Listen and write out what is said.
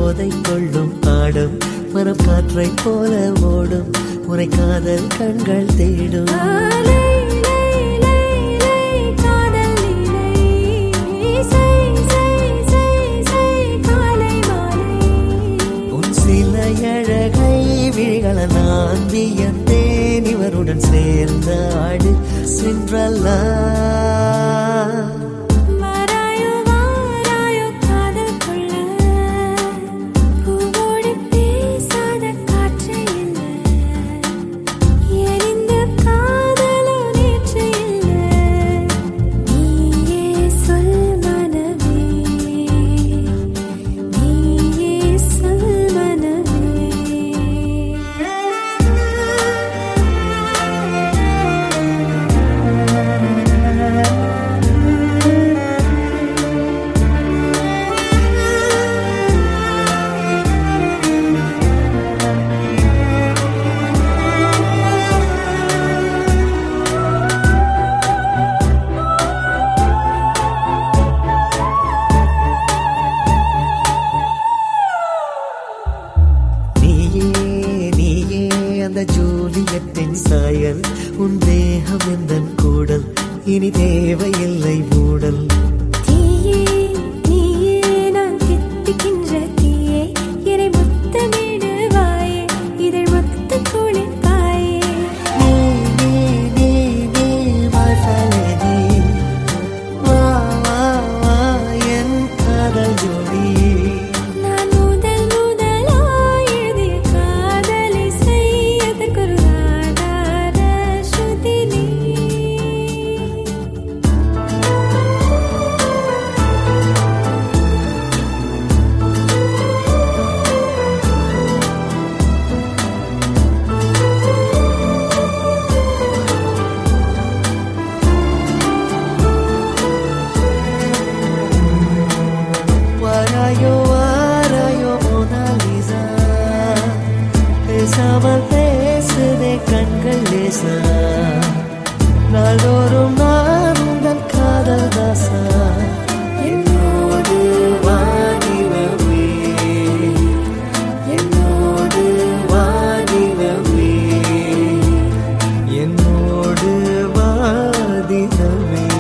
போதை கொள்ளும் ஆடும் மனம் காற்றை போல ஓடும் உரை காதல் கண்கள் தேடும் லை லை லை லை காதல் லீலை சை சை சை சை காலை மாலை உன் சில அழகை விழிகள நான் வியந்தேன் இவருடன் சேர்ந்த ஆடு சென்றல்லா வாராயோ வாராயோ காதல் கொள்ள பூவோடு பேசாத காற்று இல்ல எரிந்த காதலோ நேற்று இல்ல நீயே சொல் மனமே நீயே சொல் மனமே நீயே நீயே அந்த ஜூலியத்தின் சாயல் உன் தேகம் எந்தன் கூடல் இனி தேவையில்லை மூடல் தீயே நீயே நான் தித்திக்கின்ற தீயே என்னை முத்தமிடுவாயே இதழ் மொத்த குளிப்பாயே நீ நீ நீ நீ my felony. வா வா வா என் காதல் ஜோடி நான் முதல் முதலாய் எழுதிய காதலை செய்யதற்கொரு ஆதார ஸ்ருதி நீ வாராயோ வாராயோ மோனாலிசா பேசாமல் பேசுதே கண்கள் லேசா நாள்தோறும் நான் உங்கள் காதல் தாசா என்னோடு வாடினவே என்னோடு வாடினவே என்னோடு வாடினவே